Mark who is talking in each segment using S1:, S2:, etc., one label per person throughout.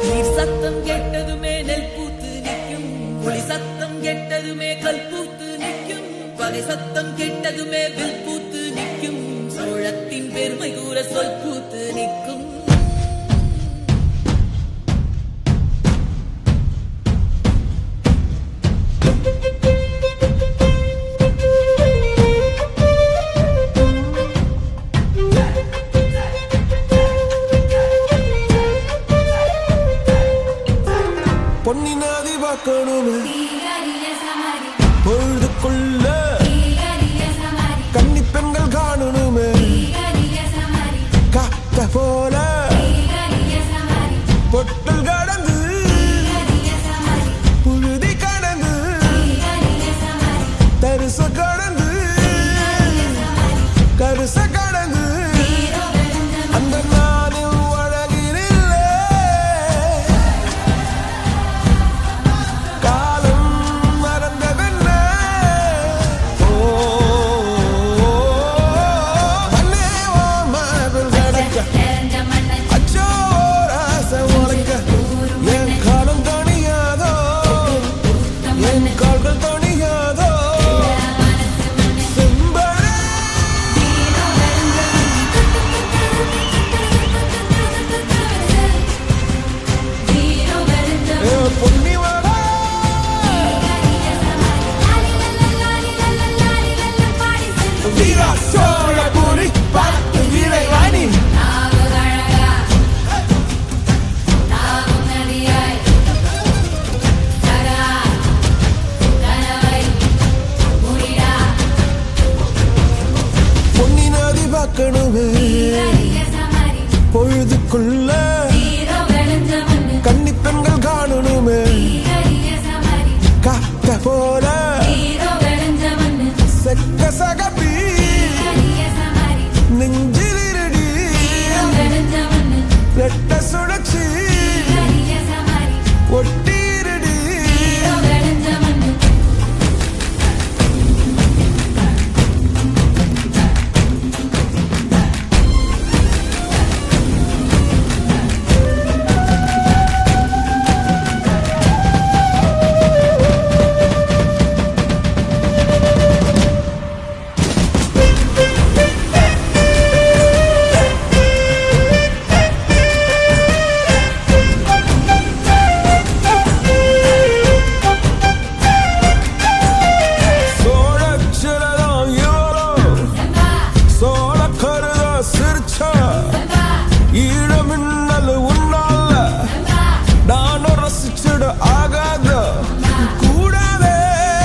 S1: நீர் சத்தம் கேட்டதுமே நெல் பூத்து நிற்கும் ஒளி சத்தம் கேட்டதுமே கல் பூத்து நிற்கும் பகை சத்தம் கேட்டதுமே வில் பூத்து நிற்கும் சோழத்தின் பெருமை கூற சொல் பூத்து நிற்கும்
S2: பொன்னி நதி பார்க்கணுமே
S3: தீகரிய சமரி
S2: பொழுதுக்குள்ள
S3: தீகரிய சமரி
S2: கன்னி பெண்கள் காணணுமே
S3: தீகரிய சமரி
S2: காத்த போல
S3: தீகரிய சமரி
S2: பொட்டல் கடந்து
S3: தீகரிய சமரி
S2: புழுதி கடந்து
S3: தீகரிய சமரி
S2: தரிச கடந்து கருச கடந்து
S3: தீரோ வெளுந்த
S2: அந்த நானில் அழகினில்லே காலம் மறந்ததென்ன ஓ மண்ணே ஓ மார்பில் கடக்க
S3: நிறைஞ்ச மண்ணை
S2: அச்சோ ராச உழைக்க என் காலம் தணியாதோ என் கால்கள் தணியாதோ செம்பரே
S3: தீரோ வெளுந்த தீரோ வெளுந்த
S2: ஏ பொன்னிவடா
S3: தீகரிய சமரி லாலி லல்ல லாலி லல்ல லாலி லல்ல பாடி சென்று
S2: வீரா சோழபுரி பார்த்து வீரைவாணி
S3: நாகழகா நாகும் நதியாய் சரா கனவை முடிடா
S2: பொன்னி நதி பார்க்கணுமே
S3: தீகரிய சமரி
S2: பொழுதுக்குள்ள
S3: தீரோ வெளுந்த மண்ணு
S2: கன்னி பெண்கள் காணணுமே
S3: தீகரிய சமரி
S2: காத்த போல
S3: தீரோ வெளுந்த மண்ணு
S2: செக்க சகப்பி
S3: தீகரிய சமரி
S2: நெஞ்சில் இருடி
S3: தீரோ வெளுந்த மண்ணு
S2: ரெட்ட சுழற்சி
S3: தீகரிய சமரி
S2: ஒட்டி இருடி
S3: தீரோ வெளுந்த மண்ணு
S2: சோழச்சிலதான் இவளோ
S3: செம்பா
S2: சோழ கருத சிரிச்சா
S3: செம்பா
S2: ஈழமின்னல் உன்னால
S3: செம்பா
S2: நானும் ரசிச்சிட ஆகாத கூடாதே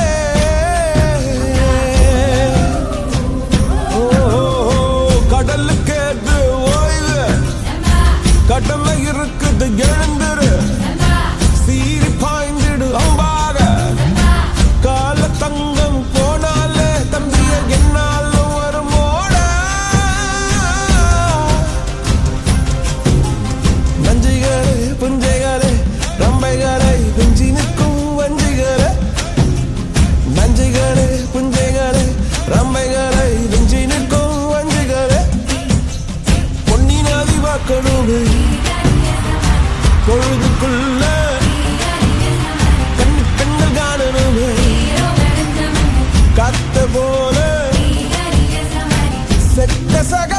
S2: ஓ, கடலுக்கேது ஓய்வு கடமை இருக்குது எழுந்துரு சீறி பாய்ந்திடு அம்பாக கால தங்கம் போனாலே தம்பிய என்னாலும் வருமோட நஞ்சிகளே புஞ்சைகளே ரம்பைகளை குஞ்சி நிற்கும் வஞ்சிகளே நஞ்சிகளே புஞ்சைகளே ரம்பைகளை குஞ்சி நிற்கும் வஞ்சிகளே பொன்னி நதி பார்க்கணுமே பொழுதுக்குள்ள கண்ணு பெண்கள் காணணுமே
S3: தீரோ வெளுந்த மண்ணு
S2: காத்த போல
S3: தீகரிய சமரி
S2: செட்ட சக